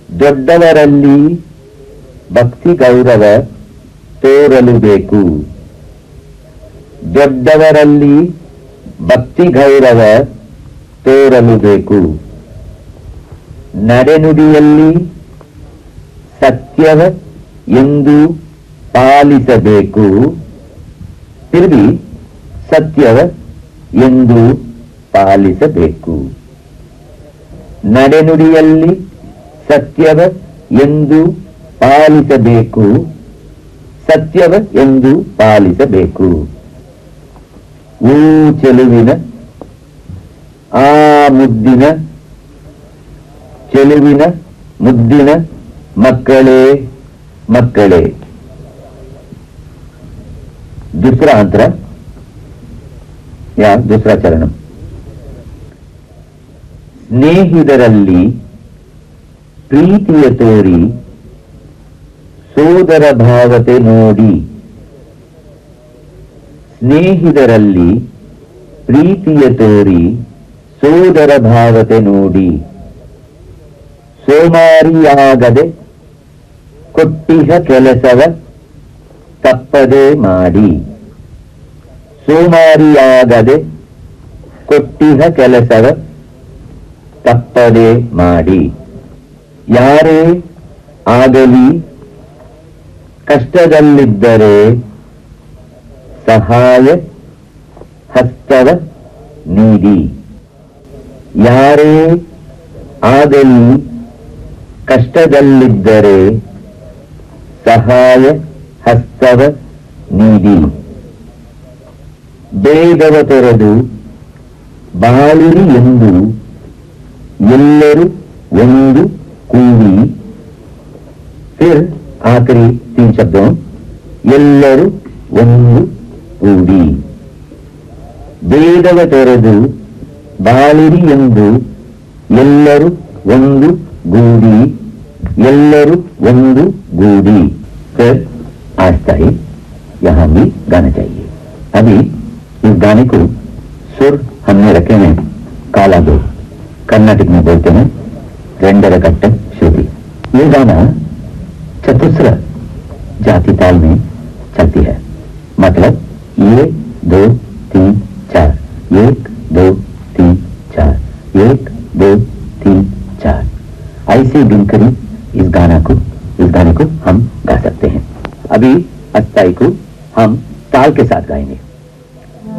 ದೊಡ್ಡವರಲ್ಲಿ ಭಕ್ತಿ ಗೌರವ ತೋರಲು ಬೇಕು ದೊಡ್ಡವರಲ್ಲಿ ಭಕ್ತಿ ಗೌರವ ತೋರಲು ಬೇಕು ನಡೆನುಡಿಯಲ್ಲಿ ಸತ್ಯವ ಎಂದು ಪಾಲಿಸಬೇಕು ತಿರುಗಿ ಸತ್ಯವ ಎಂದು ಪಾಲಿಸಬೇಕು ನಡೆನುಡಿಯಲ್ಲಿ ಸತ್ಯವ ಎಂದು ಪಾಲಿಸಬೇಕು ಸತ್ಯವ ಎಂದು ಪಾಲಿಸಬೇಕು ಊ ಚೆಲುವಿನ ಆ ಮುದ್ದಿನ ಚೆಲುವಿನ ಮುದ್ದಿನ ಮಕ್ಕಳೇ ಮಕ್ಕಳೇ दुसरा अंतरा या दुसरा ಚರಣ ಸ್ನೇಹಿತರಲ್ಲಿ ಪ್ರೀತಿಯ ತೋರಿ ಸೋದರ ಭಾವತೆ ನೋಡಿ ಸ್ನೇಹಿತರಲ್ಲಿ ಪ್ರೀತಿಯ ತೋರಿ ಸೋದರ ಭಾವತೆ ನೋಡಿ ಸೋಮಾರಿಯಾಗದೆ ಕೊಟ್ಟಿಹ ಕೆಲಸವ ತಪ್ಪದೆ ಮಾಡಿ ಸೋಮಾರಿಯಾಗದೆ ಕೊಟ್ಟಿಹ ಕೆಲಸವ ತಪ್ಪದೆ ಮಾಡಿ ಯಾರೇ ಆಗಲಿ ಕಷ್ಟದಲ್ಲಿದ್ದರೆ ಸಹಾಯ ಹಸ್ತವ ನೀಡಿ ಯಾರೇ ಆಗಲಿ ಕಷ್ಟದಲ್ಲಿದ್ದರೆ ಸಹಾಯ ಹಸ್ತವ ನೀಡಿ ಬೇಗವ ತೊರೆದು ಬಾಳಿರಿ ಎಂದು ಎಲ್ಲರೂ ಒಂದು ಕೂಡಿ ಫಿರ್ ಆಖರಿ ತೀನ್ ಶಬ್ದೋं ಎಲ್ಲರೂ ಒಂದು ಕೂಡಿ ಬೇಗವ ತೊರೆದು ಬಾಳಿರಿ ಎಂದು ಎಲ್ಲರೂ ಒಂದು ಗೂಡಿ ಎಲ್ಲರೂ ಒಂದು गूड़ी फिर आहिस्ता ही यहाँ भी गाना चाहिए अभी इस गाने को सुर हमने रखे हैं काला दो कर्नाटक में बोलते हैं रेंडर कट्ट श्रुति ये गाना चतुस्र जाति ताल में चलती है मतलब ये दो तीन चार एक दो तीन चार एक दो तीन चार ऐसे गिनकर ही इस गाना को इस गाने को हम गा सकते हैं अभी अस्थाई को हम ताल के साथ गाएंगे